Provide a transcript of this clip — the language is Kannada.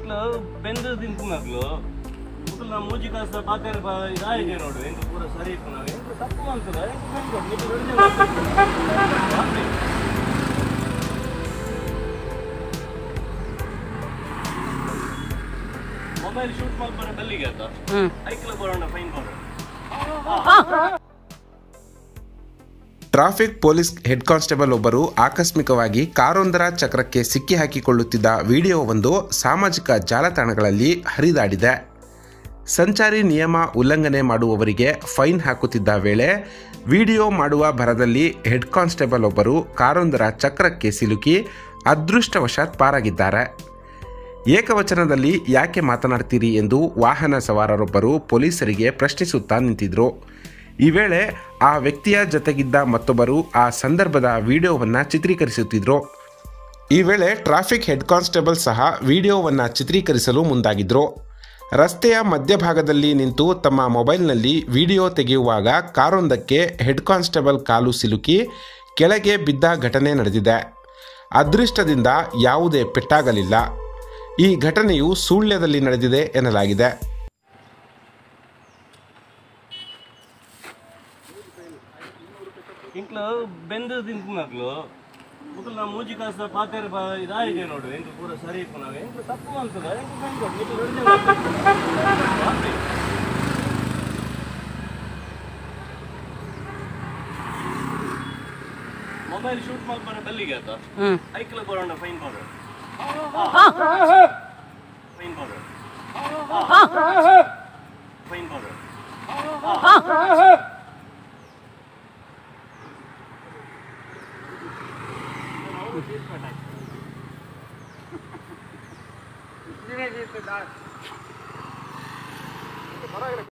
ಇಂಕ್ಲು ಬೆಂದು ತಿಂತಿನಕ್ಲು ಮುಕ್ಕಲು ನಮ್ಮ ಮೂಜಿ ಕಾಸ ಪಾತ್ರೆ ಇದಾಗಿದೆ ನೋಡು ಎಂಕ್ ಪೂರ ಸರಿ ಇತ್ತು ನಾವು ಎಂಕ್ ತಪ್ಪು ಅಂತದ ಎಂಕ್ ಬೆಂದು ನಿಮಗೆ ಹಿಡಿದು ಮೊಬೈಲ್ ಶೂಟ್ ಮಾಡಿ ಬರೋ ಬೆಲ್ಲಿಗೆ ಆಯ್ತಾ ಹ್ಮ್ ಐಕ್ಲ ಬರೋಣ ಫೈನ್ ಬರೋಣ ಟ್ರಾಫಿಕ್ ಪೊಲೀಸ್ ಹೆಡ್ ಕಾನ್ಸ್ಟೇಬಲ್ ಒಬ್ಬರು ಆಕಸ್ಮಿಕವಾಗಿ ಕಾರೊಂದರ ಚಕ್ರಕ್ಕೆ ಸಿಕ್ಕಿ ಹಾಕಿಕೊಳ್ಳುತ್ತಿದ್ದ ವಿಡಿಯೋವೊಂದು ಸಾಮಾಜಿಕ ಜಾಲತಾಣಗಳಲ್ಲಿ ಹರಿದಾಡಿದೆ ಸಂಚಾರಿ ನಿಯಮ ಉಲ್ಲಂಘನೆ ಮಾಡುವವರಿಗೆ ಫೈನ್ ಹಾಕುತ್ತಿದ್ದ ವೇಳೆ ವಿಡಿಯೋ ಮಾಡುವ ಭರದಲ್ಲಿ ಹೆಡ್ ಕಾನ್ಸ್ಟೇಬಲ್ ಒಬ್ಬರು ಕಾರೊಂದರ ಚಕ್ರಕ್ಕೆ ಸಿಲುಕಿ ಅದೃಷ್ಟವಶಾತ್ ಪಾರಾಗಿದ್ದಾರೆ ಏಕವಚನದಲ್ಲಿ ಯಾಕೆ ಮಾತನಾಡ್ತೀರಿ ಎಂದು ವಾಹನ ಸವಾರರೊಬ್ಬರು ಪೊಲೀಸರಿಗೆ ಪ್ರಶ್ನಿಸುತ್ತಾ ನಿಂತಿದ್ರು ಈ ವೇಳೆ ಆ ವ್ಯಕ್ತಿಯ ಜೊತೆಗಿದ್ದ ಮತ್ತೊಬ್ಬರು ಆ ಸಂದರ್ಭದ ವಿಡಿಯೋವನ್ನು ಚಿತ್ರೀಕರಿಸುತ್ತಿದ್ರು ಈ ವೇಳೆ ಟ್ರಾಫಿಕ್ ಹೆಡ್ ಕಾನ್ಸ್ಟೇಬಲ್ ಸಹ ವಿಡಿಯೋವನ್ನು ಚಿತ್ರೀಕರಿಸಲು ಮುಂದಾಗಿದ್ರು ರಸ್ತೆಯ ಮಧ್ಯಭಾಗದಲ್ಲಿ ನಿಂತು ತಮ್ಮ ಮೊಬೈಲ್ನಲ್ಲಿ ವಿಡಿಯೋ ತೆಗೆಯುವಾಗ ಕಾರೊಂದಕ್ಕೆ ಹೆಡ್ ಕಾನ್ಸ್ಟೇಬಲ್ ಕಾಲು ಸಿಲುಕಿ ಕೆಳಗೆ ಬಿದ್ದ ಘಟನೆ ನಡೆದಿದೆ ಅದೃಷ್ಟದಿಂದ ಯಾವುದೇ ಪೆಟ್ಟಾಗಲಿಲ್ಲ ಈ ಘಟನೆಯು ಸುಳ್ಯದಲ್ಲಿ ನಡೆದಿದೆ ಎನ್ನಲಾಗಿದೆ ಇಂಕ್ಲು ಬೆಂದು ತಿಂತಿನಕ್ಲು ಮುಕ್ಕಲು ನಮ್ಮ ಮೂಜಿ ಕಾಸ ಪಾತ್ರೆ ಇದಾಗಿದೆ ನೋಡು ಎಂಕ್ ಪೂರ ಸರಿ ಇತ್ತು ನಾವು ಎಂಕ್ ತಪ್ಪು ಅಂತದ ಎಂಕ್ ಬೆಂದು ನಿಮಗೆ ಹಿಡಿದು ಮೊಬೈಲ್ ಶೂಟ್ ಮಾಡಿ ಬರೋ ಬೆಲ್ಲಿಗೆ ಆಯ್ತಾ ಹ್ಮ್ ಐಕ್ಲ ಬರೋಣ ಫೈನ್ ಬರೋಣ ಫೈನ್ ಬರೋಣ ಫೈನ್ ಬರೋಣ